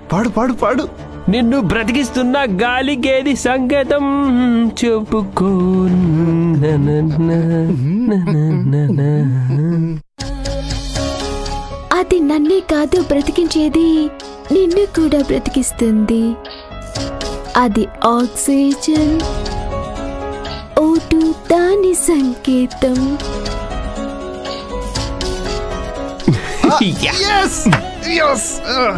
పాడు పాడు పాడు నిన్ను బ్రతికిస్తున్న గాలికేది సంకేతం చెప్పుకో అది నన్నే కాదు బ్రతికించేది నిన్ను కూడా బ్రతికిస్తుంది అది ఆక్సిజన్ ఓటు దాని సంకేతం ఎస్ ఎస్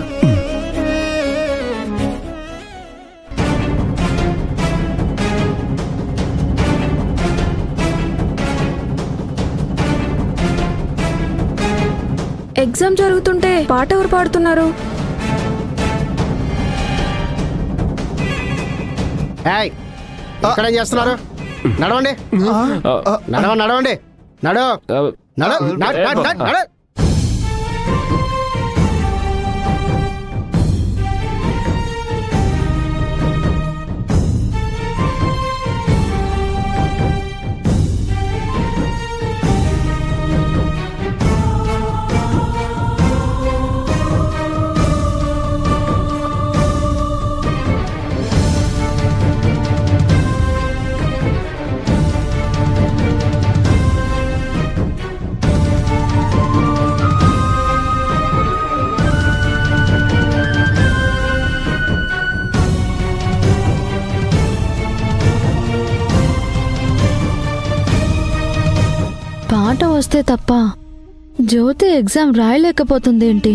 ఎగ్జామ్ జరుగుతుంటే పాట ఎవరు పాడుతున్నారు ఏయ్ ఇక్కడేం చేస్తున్నారు నడవండి నడవ నడవండి నడు నడు నడు, నడు, నడు, నడు. పాట వస్తే తప్ప జ్యోతి ఎగ్జామ్ రాయలేకపోతుందేంటి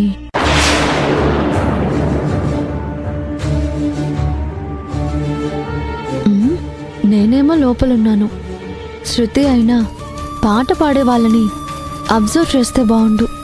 ఉమ్, నేనేమో లోపలున్నాను శృతి అయినా పాట పాడే వాళ్ళని అబ్జర్వ్ చేస్తే బాగుండు